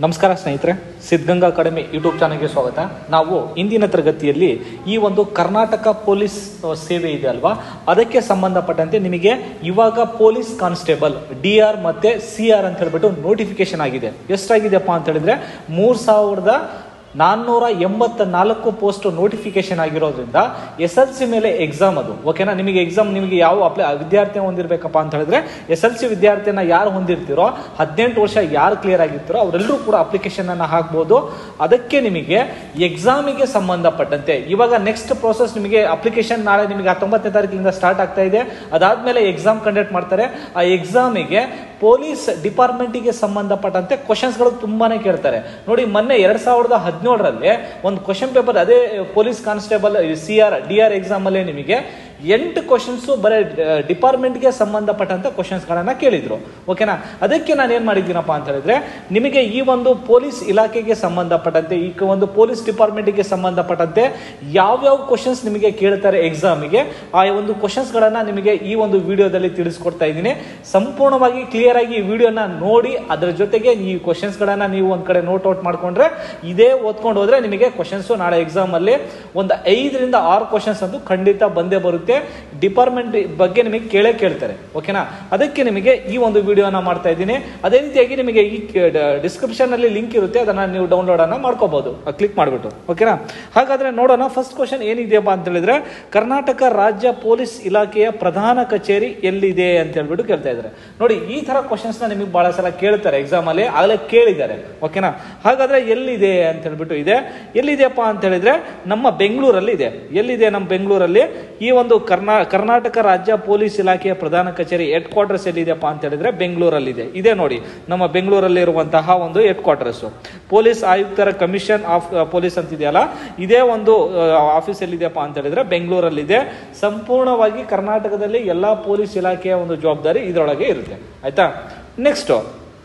ನಮಸ್ಕಾರ ಸ್ನೇಹಿತರೆ Siddaganga academy YouTube ಚಾನಲ್ಗೆ ಸ್ವಾಗತ ನಾವು ಇಂದಿನ ತರಗತಿಯಲ್ಲಿ ಈ ಒಂದು ಕರ್ನಾಟಕ ಪೊಲೀಸ್ ಅಹ್, ಸೇವೆ ಇದೆ ಅಲ್ವಾ ಅದಕ್ಕೆ ಸಂಬಂಧಪಟ್ಟಂತೆ ನಿಮಗೆ ಇವಾಗ ಪೊಲೀಸ್ ಕಾನ್ಸ್ಟೇಬಲ್ ಡಿ ಆರ್ ಮತ್ತೆ ಸಿ ಆರ್ ಅಂತ ಹೇಳ್ಬಿಟ್ಟು ನೋಟಿಫಿಕೇಶನ್ ಆಗಿದೆ ಎಷ್ಟಾಗಿದೆಯಪ್ಪ ಅಂತ ಹೇಳಿದ್ರೆ ಮೂರ್ ಸಾವಿರದ ನಾನ್ನೂರ ಎಂಬತ್ತ ನಾಲ್ಕು ಪೋಸ್ಟ್ ನೋಟಿಫಿಕೇಶನ್ ಆಗಿರೋದ್ರಿಂದ ಎಸ್ ಎಲ್ ಸಿ ಮೇಲೆ ಎಕ್ಸಾಮ್ ಅದು ಓಕೆನಾ ನಿಮಗೆ ಎಕ್ಸಾಮ್ ನಿಮಗೆ ಯಾವ ಅಪ್ಲೈ ವಿದ್ಯಾರ್ಥಿ ಹೊಂದಿರಬೇಕಪ್ಪ ಅಂತ ಹೇಳಿದ್ರೆ ಎಸ್ ಎಲ್ ಸಿ ವಿದ್ಯಾರ್ಥಿಯನ್ನ ಯಾರು ಹೊಂದಿರ್ತೀರೋ ಹದಿನೆಂಟು ವರ್ಷ ಯಾರು ಕ್ಲಿಯರ್ ಆಗಿರ್ತೀರೋ ಅವರೆಲ್ಲರೂ ಕೂಡ ಅಪ್ಲಿಕೇಶನ್ ಅನ್ನ ಹಾಕ್ಬೋದು ಅದಕ್ಕೆ ನಿಮಗೆ ಎಕ್ಸಾಮಿಗೆ ಸಂಬಂಧಪಟ್ಟಂತೆ ಇವಾಗ ನೆಕ್ಸ್ಟ್ ಪ್ರೋಸೆಸ್ ನಿಮಗೆ ಅಪ್ಲಿಕೇಶನ್ ನಾಳೆ ನಿಮಗೆ ಹತ್ತೊಂಬತ್ತನೇ ತಾರೀಕಿನಿಂದ ಸ್ಟಾರ್ಟ್ ಆಗ್ತಾ ಇದೆ ಅದಾದ್ಮೇಲೆ ಎಕ್ಸಾಮ್ ಕಂಡಕ್ಟ್ ಮಾಡ್ತಾರೆ ಆ ಎಕ್ಸಾಮಿಗೆ ಪೊಲೀಸ್ ಡಿಪಾರ್ಟ್ಮೆಂಟಿಗೆ ಸಂಬಂಧಪಟ್ಟಂತೆ ಕ್ವಶನ್ಸ್ಗಳು ತುಂಬಾನೇ ಕೇಳ್ತಾರೆ ನೋಡಿ ಮೊನ್ನೆ ಎರಡ್ ಸಾವಿರದ ಹದಿನೇಳರಲ್ಲಿ ಒಂದು ಕ್ವಶನ್ ಪೇಪರ್ ಅದೇ police constable C R D R exam ಅಲ್ಲಿ ನಿಮಗೆ ಎಂಟು ಕ್ವಶನ್ಸ್ ಬರೀ ಡಿಪಾರ್ಟ್ಮೆಂಟ್ಗೆ ಸಂಬಂಧಪಟ್ಟಂತ ಕ್ವಶನ್ಸ್ ಗಳನ್ನ ಕೇಳಿದ್ರು ಓಕೆನಾ ಅದಕ್ಕೆ ನಾನು ಏನ್ ಮಾಡಿದ್ದೀನಪ್ಪ ಅಂತ ಹೇಳಿದ್ರೆ ನಿಮಗೆ ಈ ಒಂದು ಪೊಲೀಸ್ ಇಲಾಖೆಗೆ ಸಂಬಂಧಪಟ್ಟಂತೆ ಈ ಒಂದು ಪೊಲೀಸ್ ಡಿಪಾರ್ಟ್ಮೆಂಟ್ಗೆ ಸಂಬಂಧಪಟ್ಟಂತೆ ಯಾವ್ಯಾವ ಕ್ವಶನ್ಸ್ ನಿಮಗೆ ಕೇಳ್ತಾರೆ ಎಕ್ಸಾಮಿಗೆ ಆ ಒಂದು ಕ್ವಶನ್ಸ್ ಗಳನ್ನ ನಿಮಗೆ ಈ ಒಂದು ವಿಡಿಯೋದಲ್ಲಿ ತಿಳಿಸ್ಕೊಡ್ತಾ ಇದ್ದೀನಿ ಸಂಪೂರ್ಣವಾಗಿ ಕ್ಲಿಯರ್ ಆಗಿ ಈ ವಿಡಿಯೋನ ನೋಡಿ ಅದರ ಜೊತೆಗೆ ಈ ಕ್ವಶನ್ಸ್ ಗಳನ್ನ ನೀವು ಒಂದ್ ಕಡೆ ನೋಟ್ ಔಟ್ ಮಾಡ್ಕೊಂಡ್ರೆ ಇದೇ ಓದ್ಕೊಂಡು ಹೋದ್ರೆ ನಿಮಗೆ ಕ್ವಶನ್ಸ್ ನಾಳೆ ಎಕ್ಸಾಮ್ ಅಲ್ಲಿ ಒಂದು ಐದರಿಂದ ಆರು ಕ್ವಶನ್ಸ್ ಅಂತೂ ಖಂಡಿತ ಬಂದೇ ಬರುತ್ತೆ ಡಿಪಾರ್ಟ್ಮೆಂಟ್ ಬಗ್ಗೆ ನಿಮಗೆ ಕೇಳೇ ಕೇಳ್ತಾರೆ ಓಕೆನಾ ಅದಕ್ಕೆ ನಿಮಗೆ ಈ ಒಂದು ವಿಡಿಯೋನ ಮಾಡ್ತಾ ಇದ್ದೀನಿ ಅದೇ ರೀತಿಯಾಗಿ ನಿಮಗೆ ಈ ಡಿಸ್ಕ್ರಿಪ್ಷನ್ ಅಲ್ಲಿ ಲಿಂಕ್ ಇರುತ್ತೆ ಅದನ್ನ ನೀವು ಡೌನ್ಲೋಡ್ ಅನ್ನ ಮಾಡ್ಕೋಬಹುದು ಕ್ಲಿಕ್ ಮಾಡಿಬಿಟ್ಟು ಓಕೆನಾ ಹಾಗಾದ್ರೆ ನೋಡೋಣ ಫಸ್ಟ್ ಕ್ವಶನ್ ಏನಿದೆಯಪ್ಪ ಅಂತ ಹೇಳಿದ್ರೆ ಕರ್ನಾಟಕ ರಾಜ್ಯ ಪೊಲೀಸ್ ಇಲಾಖೆಯ ಪ್ರಧಾನ ಕಚೇರಿ ಎಲ್ಲಿದೆ ಅಂತ ಹೇಳ್ಬಿಟ್ಟು ಕೇಳ್ತಾ ಇದ್ದಾರೆ ನೋಡಿ ಈ ತರ ಕ್ವಶನ್ಸ್ ನ ನಿಮಗೆ ಬಹಳ ಸಲ ಕೇಳ್ತಾರೆ ಎಕ್ಸಾಮ್ ಅಲ್ಲಿ ಆಗಲೇ ಕೇಳಿದ್ದಾರೆ ಓಕೆನಾ ಹಾಗಾದ್ರೆ ಎಲ್ಲಿದೆ ಅಂತ ಹೇಳ್ಬಿಟ್ಟು ಇದೆ ಎಲ್ಲಿದೆಯಪ್ಪ ಅಂತ ಹೇಳಿದ್ರೆ ನಮ್ಮ ಬೆಂಗಳೂರಲ್ಲಿ ಇದೆ ಎಲ್ಲಿದೆ ನಮ್ಮ ಬೆಂಗಳೂರಲ್ಲಿ ಈ ಒಂದು ಕರ್ನಾ ಕರ್ನಾಟಕ ರಾಜ್ಯ ಪೊಲೀಸ್ ಇಲಾಖೆಯ ಪ್ರಧಾನ ಕಚೇರಿ ಹೆಡ್ ಕ್ವಾರ್ಟರ್ಸ್ ಎಲ್ಲಿದೆಯಪ್ಪ ಅಂತ ಹೇಳಿದ್ರೆ ಬೆಂಗಳೂರಲ್ಲಿದೆ ಇದೆ ನೋಡಿ ನಮ್ಮ ಬೆಂಗಳೂರಲ್ಲಿ ಇರುವಂತಹ ಒಂದು ಹೆಡ್ ಕ್ವಾರ್ಟರ್ಸ್ ಪೊಲೀಸ್ ಆಯುಕ್ತರ ಕಮಿಷನ್ ಆಫ್ ಪೊಲೀಸ್ ಅಂತ ಇದೆಯಲ್ಲ ಇದೇ ಒಂದು ಆಫೀಸ್ ಎಲ್ಲಿದೆಯಪ್ಪ ಅಂತ ಹೇಳಿದ್ರೆ ಬೆಂಗಳೂರಲ್ಲಿದೆ ಸಂಪೂರ್ಣವಾಗಿ ಕರ್ನಾಟಕದಲ್ಲಿ ಎಲ್ಲಾ ಪೊಲೀಸ್ ಇಲಾಖೆಯ ಒಂದು ಜವಾಬ್ದಾರಿ ಇದರೊಳಗೆ ಇರುತ್ತೆ ಆಯ್ತಾ ನೆಕ್ಸ್ಟ್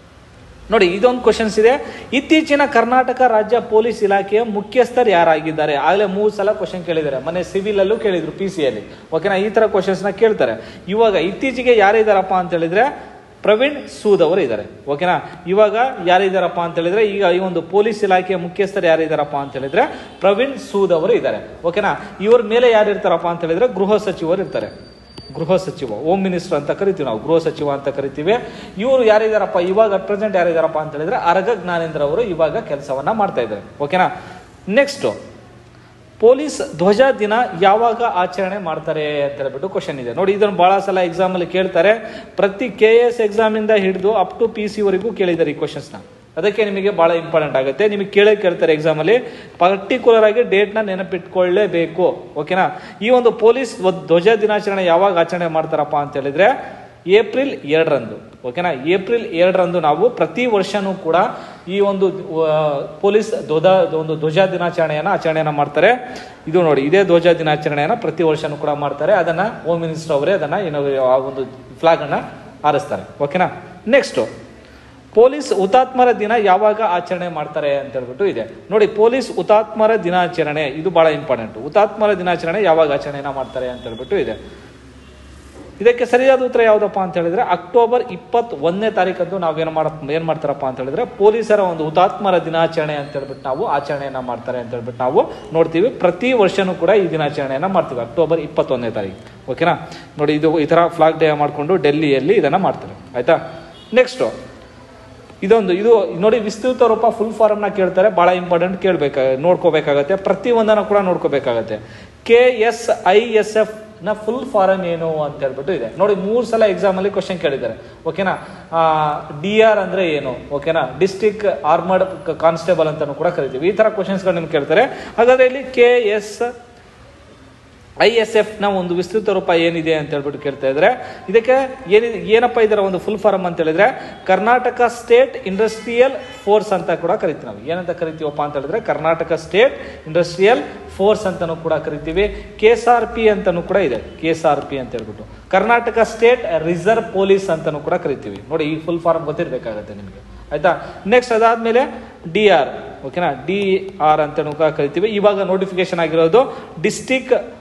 ನೋಡಿ ಇದೊಂದು ಕ್ವಶನ್ಸ್ ಇದೆ ಇತ್ತೀಚಿನ ಕರ್ನಾಟಕ ರಾಜ್ಯ ಪೊಲೀಸ್ ಇಲಾಖೆಯ ಮುಖ್ಯಸ್ಥರು ಯಾರಾಗಿದ್ದಾರೆ ಆಗಲೇ ಮೂರು ಸಲ ಕ್ವಶನ್ ಕೇಳಿದ್ದಾರೆ ಮನೆ ಸಿವಿಲ್ ಅಲ್ಲೂ ಕೇಳಿದ್ರು ಪಿ ಸಿ ಅಲ್ಲಿ ಓಕೆನಾ ಈ ತರ ಕ್ವಶನ್ಸ್ ನ ಕೇಳ್ತಾರೆ ಇವಾಗ ಇತ್ತೀಚೆಗೆ ಯಾರಿದ್ದಾರಪ್ಪ ಅಂತ ಹೇಳಿದ್ರೆ ಪ್ರವೀಣ್ ಸೂದ್ ಅವರು ಇದ್ದಾರೆ ಓಕೆನಾ ಇವಾಗ ಯಾರಿದ್ದಾರಪ್ಪ ಅಂತ ಹೇಳಿದ್ರೆ ಈಗ ಈ ಒಂದು ಪೊಲೀಸ್ ಇಲಾಖೆಯ ಮುಖ್ಯಸ್ಥರು ಯಾರಿದ್ದಾರಪ್ಪ ಅಂತ ಹೇಳಿದ್ರೆ ಪ್ರವೀಣ್ ಸೂದ್ ಅವರು ಇದ್ದಾರೆ ಓಕೆನಾ ಇವ್ರ ಮೇಲೆ ಯಾರು ಇರ್ತಾರಪ್ಪ ಅಂತ ಹೇಳಿದ್ರೆ ಗೃಹ ಸಚಿವರು ಇರ್ತಾರೆ ಗೃಹ ಸಚಿವ ಹೋಮ್ ಮಿನಿಸ್ಟರ್ ಅಂತ ಕರಿತೀವಿ ನಾವು ಗೃಹ ಸಚಿವ ಅಂತ ಕರಿತೀವಿ ಇವರು ಯಾರಿದಾರಪ್ಪ ಇವಾಗ ಅಟ್ ಪ್ರೆಸೆಂಟ್ ಯಾರಿದಾರಪ್ಪ ಅಂತ ಹೇಳಿದ್ರೆ ಅರಗ ಜ್ಞಾನೇಂದ್ರ ಅವರು ಇವಾಗ ಕೆಲಸವನ್ನ ಮಾಡ್ತಾ ಇದ್ದಾರೆ ಓಕೆನಾ ನೆಕ್ಸ್ಟ್ ಪೊಲೀಸ್ ಧ್ವಜ ದಿನ ಯಾವಾಗ ಆಚರಣೆ ಮಾಡ್ತಾರೆ ಅಂತ ಹೇಳ್ಬಿಟ್ಟು ಕ್ವಶನ್ ಇದೆ ನೋಡಿ ಇದನ್ನು ಬಹಳ ಸಲ ಎಕ್ಸಾಮ್ ಅಲ್ಲಿ ಕೇಳ್ತಾರೆ ಪ್ರತಿ ಕೆ ಎಸ್ ಎಕ್ಸಾಮ್ ಇಂದ ಹಿಡಿದು ಅಪ್ ಟು ಪಿ ಸಿ ವರೆಗೂ ಕೇಳಿದ್ದಾರೆ ಈ ಕ್ವಶನ್ಸ್ ನ ಅದಕ್ಕೆ ನಿಮಗೆ ಬಹಳ ಇಂಪಾರ್ಟೆಂಟ್ ಆಗುತ್ತೆ ನಿಮಗೆ ಕೇಳೇ ಕೇಳ್ತಾರೆ ಎಕ್ಸಾಮ್ ಅಲ್ಲಿ ಪರ್ಟಿಕ್ಯುಲರ್ ಆಗಿ ಡೇಟ್ ನ ನೆನಪಿಟ್ಕೊಳ್ಳೇಬೇಕು ಓಕೆನಾ ಈ ಒಂದು ಪೊಲೀಸ್ ಧ್ವಜ ದಿನಾಚರಣೆ ಯಾವಾಗ ಆಚರಣೆ ಮಾಡ್ತಾರಪ್ಪ ಅಂತ ಹೇಳಿದ್ರೆ ಏಪ್ರಿಲ್ ಎರಡರಂದು ಓಕೆನಾ ಏಪ್ರಿಲ್ ಎರಡರಂದು ನಾವು ಪ್ರತಿ ವರ್ಷನೂ ಕೂಡ ಈ ಒಂದು ಆ, ಪೊಲೀಸ್ ಧ್ವಜ ಒಂದು ಧ್ವಜ ದಿನಾಚರಣೆಯನ್ನ ಆಚರಣೆಯನ್ನ ಮಾಡ್ತಾರೆ ಇದು ನೋಡಿ ಇದೇ ಧ್ವಜ ದಿನಾಚರಣೆಯನ್ನ ಪ್ರತಿ ವರ್ಷನೂ ಕೂಡ ಮಾಡ್ತಾರೆ ಅದನ್ನ ಹೋಮ್ ಮಿನಿಸ್ಟರ್ ಅವರೇ ಅದನ್ನ ಏನೋ ಆ ಒಂದು ಫ್ಲಾಗ್ ಅನ್ನ ಹಾರಿಸ್ತಾರೆ ಓಕೆನಾ ನೆಕ್ಸ್ಟ್ ಪೊಲೀಸ್ ಹುತಾತ್ಮರ ದಿನ ಯಾವಾಗ ಆಚರಣೆ ಮಾಡ್ತಾರೆ ಅಂತ ಹೇಳ್ಬಿಟ್ಟು ಇದೆ ನೋಡಿ ಪೊಲೀಸ್ ಹುತಾತ್ಮರ ದಿನಾಚರಣೆ ಇದು ಬಹಳ ಇಂಪಾರ್ಟೆಂಟ್ ಹುತಾತ್ಮರ ದಿನಾಚರಣೆ ಯಾವಾಗ ಆಚರಣೆನ ಮಾಡ್ತಾರೆ ಅಂತ ಹೇಳ್ಬಿಟ್ಟು ಇದೆ ಇದಕ್ಕೆ ಸರಿಯಾದ ಉತ್ತರ ಯಾವುದಪ್ಪ ಅಂತ ಹೇಳಿದ್ರೆ ಅಕ್ಟೋಬರ್ ಇಪ್ಪತ್ ಒಂದನೇ ತಾರೀಕಂದು ನಾವೇನು ಮಾಡ ಏನ್ ಮಾಡ್ತಾರಪ್ಪ ಅಂತ ಹೇಳಿದ್ರೆ ಪೊಲೀಸರ ಒಂದು ಹುತಾತ್ಮರ ದಿನಾಚರಣೆ ಅಂತ ಹೇಳ್ಬಿಟ್ಟು ನಾವು ಆಚರಣೆಯನ್ನ ಮಾಡ್ತಾರೆ ಅಂತ ಹೇಳ್ಬಿಟ್ಟು ನಾವು ನೋಡ್ತೀವಿ ಪ್ರತಿ ವರ್ಷನೂ ಕೂಡ ಈ ದಿನಾಚರಣೆಯನ್ನ ಮಾಡ್ತೀವಿ ಅಕ್ಟೋಬರ್ ಇಪ್ಪತ್ತೊಂದನೇ ತಾರೀಕು ಓಕೆನಾ ನೋಡಿ ಇದು ಈ ತರ ಫ್ಲಾಗ್ ಡೇ ಮಾಡಿಕೊಂಡು ಡೆಲ್ಲಿಯಲ್ಲಿ ಇದನ್ನ ಮಾಡ್ತಾರೆ ಆಯ್ತಾ ನೆಕ್ಸ್ಟ್ ಇದೊಂದು ಇದು ನೋಡಿ ವಿಸ್ತೃತ ರೂಪ ಫುಲ್ ಫಾರ್ಮ್ ನ ಕೇಳ್ತಾರೆ ಬಹಳ ಇಂಪಾರ್ಟೆಂಟ್ ಕೇಳ್ಬೇಕಾಗ ನೋಡ್ಕೋಬೇಕಾಗತ್ತೆ ಪ್ರತಿ ಒಂದನ್ನು ಕೂಡ ನೋಡ್ಕೋಬೇಕಾಗತ್ತೆ K S I S F ನ ಫುಲ್ ಫಾರಂ ಏನು ಅಂತ ಹೇಳ್ಬಿಟ್ಟು ಇದೆ ನೋಡಿ ಮೂರ್ ಸಲ ಎಕ್ಸಾಮ್ ಅಲ್ಲಿ ಕ್ವಶನ್ ಕೇಳಿದ್ದಾರೆ ಓಕೆನಾ ಡಿ ಆರ್ ಅಂದ್ರೆ ಏನು ಓಕೆನಾ ಡಿಸ್ಟಿಕ್ ಆರ್ಮರ್ಡ್ ಕಾನ್ಸ್ಟೇಬಲ್ ಅಂತಾನು ಕೂಡ ಕರಿತೀವಿ ಈ ತರ ಕ್ವಶನ್ಸ್ ನಿಮ್ಗೆ ಕೇಳ್ತಾರೆ ಹಾಗಾದ್ರೆ ಇಲ್ಲಿ K S I S F ನ ಒಂದು ವಿಸ್ತೃತ ರೂಪ ಏನಿದೆ ಅಂತ ಹೇಳ್ಬಿಟ್ಟು ಕೇಳ್ತಾ ಇದ್ರೆ ಇದಕ್ಕೆ ಏನಿದೆ ಏನಪ್ಪ ಇದರ ಒಂದು ಫುಲ್ ಫಾರ್ಮ್ ಅಂತ ಹೇಳಿದ್ರೆ ಕರ್ನಾಟಕ ಸ್ಟೇಟ್ ಇಂಡಸ್ಟ್ರಿಯಲ್ ಫೋರ್ಸ್ ಅಂತ ಕೂಡ ಕರಿತೀವಿ ನಾವು ಏನಂತ ಕರಿತೀವಪ್ಪ ಅಂತ ಹೇಳಿದ್ರೆ ಕರ್ನಾಟಕ ಸ್ಟೇಟ್ ಇಂಡಸ್ಟ್ರಿಯಲ್ ಫೋರ್ಸ್ ಅಂತಾನು ಕೂಡ ಕರಿತೀವಿ ಕೆ ಎಸ್ ಆರ್ ಪಿ ಅಂತಾನು ಕೂಡ ಇದೆ ಕೆ ಎಸ್ ಆರ್ ಪಿ ಅಂತ ಹೇಳ್ಬಿಟ್ಟು ಕರ್ನಾಟಕ ಸ್ಟೇಟ್ ರಿಸರ್ವ್ ಪೊಲೀಸ್ ಅಂತಾನು ಕೂಡ ಕರಿತೀವಿ ನೋಡಿ ಈ ಫುಲ್ ಫಾರ್ಮ್ ಗೊತ್ತಿರಬೇಕಾಗತ್ತೆ ನಿಮಗೆ ಆಯ್ತಾ ನೆಕ್ಸ್ಟ್ ಅದಾದ್ಮೇಲೆ ಡಿ ಆರ್ ಓಕೆನಾ ಡಿ ಆರ್ ಅಂತ ಕರಿತೀವಿ ಇವಾಗ ನೋಟಿಫಿಕೇಶನ್ ಆಗಿರೋದು district